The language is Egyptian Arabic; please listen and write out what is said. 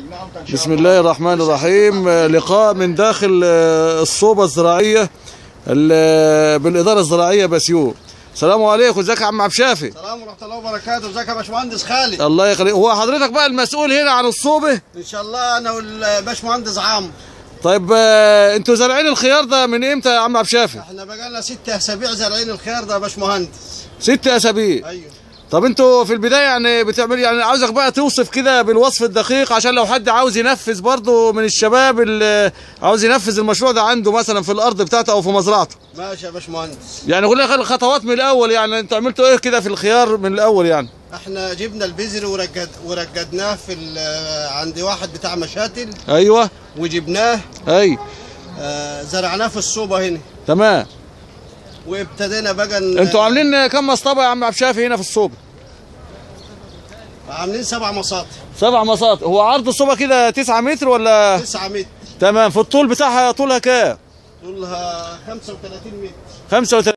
بسم الله الرحمن الرحيم لقاء من داخل الصوبة الزراعية ال- بالإدارة الزراعية بسيور السلام عليكم ازيك يا عم عبد الشافي السلام ورحمه الله وبركاته ازيك يا باشمهندس خالد الله يخليك هو حضرتك بقى المسؤول هنا عن الصوبة ان شاء الله انا والباشمهندس عام طيب آه، انتوا زارعين الخيار ده من امتى يا عم عبد الشافي احنا بقالنا ست اسابيع زارعين الخيار ده يا باشمهندس ست اسابيع ايوه طب انتوا في البدايه يعني بتعمل يعني عاوزك بقى توصف كده بالوصف الدقيق عشان لو حد عاوز ينفذ برضه من الشباب اللي عاوز ينفذ المشروع ده عنده مثلا في الارض بتاعته او في مزرعته ماشي يا باشمهندس يعني قول لي الخطوات من الاول يعني انتوا عملتوا ايه كده في الخيار من الاول يعني احنا جبنا البذر ورجد ورجدناه في ال- عند واحد بتاع مشاتل ايوه وجبناه اي آه، زرعناه في الصوبه هنا تمام وابتدينا بقى ن- انتوا عاملين كم مصطبه يا عم عبد الشافي هنا في الصوبه عاملين سبع مساطح سبع مساط هو عرض الصوبه كده 9 متر ولا 9 متر تمام في الطول بتاعها طولها كام طولها 35 متر 35